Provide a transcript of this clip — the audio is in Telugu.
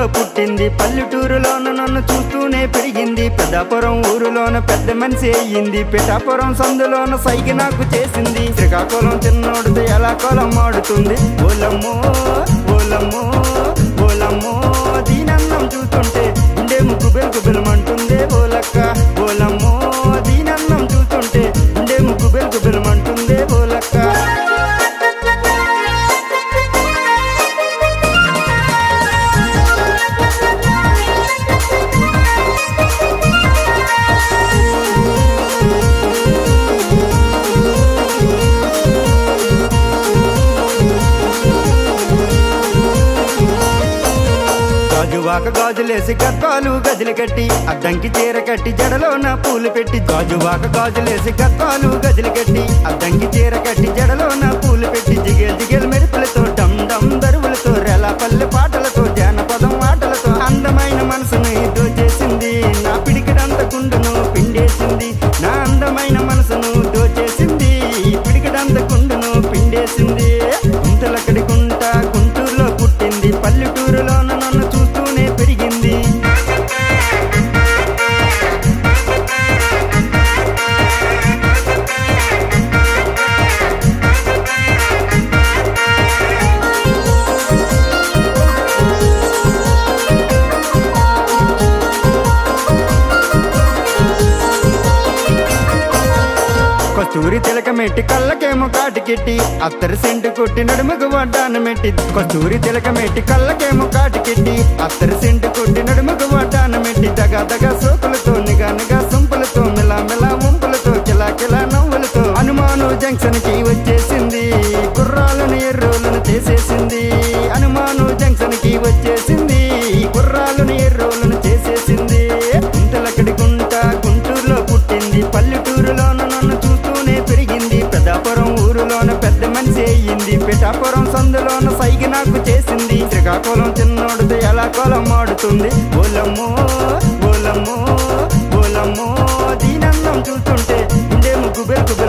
గుంటూరులో పుట్టింది పల్లెటూరులోన నన్ను చూస్తూనే పెరిగింది పెద్దాపురం ఊరులోన పెద్ద మనిషి అయ్యింది పిఠాపురం సందులోన సైకి నాకు చేసింది శ్రీకాకుళం చిన్నోడితో ఎలా కోలం ఆడుతుంది ఓలమ్మో ఓలమ్మో ఓలమ్మో దీనన్నం చూస్తుంటే ఉండే ముగ్గు బెలుగు బెలమంటుంది ఓలక్క ఓలమ్మో దీనన్నం చూస్తుంటే ఉండే ముగ్గు బెలుగు బెలమంటుంది ఓలక్క గాజువాక గాజులేసి గక్కాలు గజలు కట్టి అద్దంకి చీర కట్టి జడలోన పూలు పెట్టి గాజువాక గాజులేసి గక్కాలు గజలు కట్టి అద్దంకి చీర కట్టి జడలోన పూలు పెట్టి జిగేల్ జిగేల్ మెరుపులతో డమ్ డమ్ దరువులతో రెల పల్లె పాటలతో జానపదం ఆటలతో అందమైన మనసుని దోచేసింది నా పిడికిడంత కుండును పిండేసింది నా అందమైన మనసును దోచేసింది పిడికిడంత కుండును పిండేసింది గుంతలక్కడి కుంట గుంటూరులో పుట్టింది పల్లెటూరులోన నన్ను చూస్తూనే పెరిగింది కస్తూరి తిలకమెట్టి కళ్ళకేమో కాటికెట్టి అత్తరి సెంటు కొట్టి నడుముకు వడ్డాను మెట్టి కస్తూరి తిలకమెట్టి కళ్ళకేమో కాటికెట్టి అత్తరి సెంటు కొట్టి నడుముకు వడ్డాను మెట్టి దగ దగ సోకులతో నిగా నిగా సొంపులతో మిలా మిలా ముంపులతో కిలా కిలా నవ్వులతో హనుమాను జంక్షన్ కి వచ్చేసింది కుర్రాలను ఎర్రోలను చేసేసింది హనుమాను జంక్షన్ కి వచ్చేసింది కుర్రాలను ఎర్రోలను చేసేసింది ఇంతలక్కడి గుంట గుంటూరులో పుట్టింది పల్లెటూరులోన నన్ను చూస్తూనే పెరిగింది పెద్దాపురం ఊరులోన పెద్ద మనిషి అయ్యింది పిఠాపురం సందులోన సైకి నాకు చేసింది శ్రీకాకుళం చిన్నోడితో ఎలా కోలం ఆడుతుంది ఓలమ్మో ఓలమ్మో ఓలమ్మో దీనన్నం చూస్తుంటే ఉండే ముగ్గు బెరుకు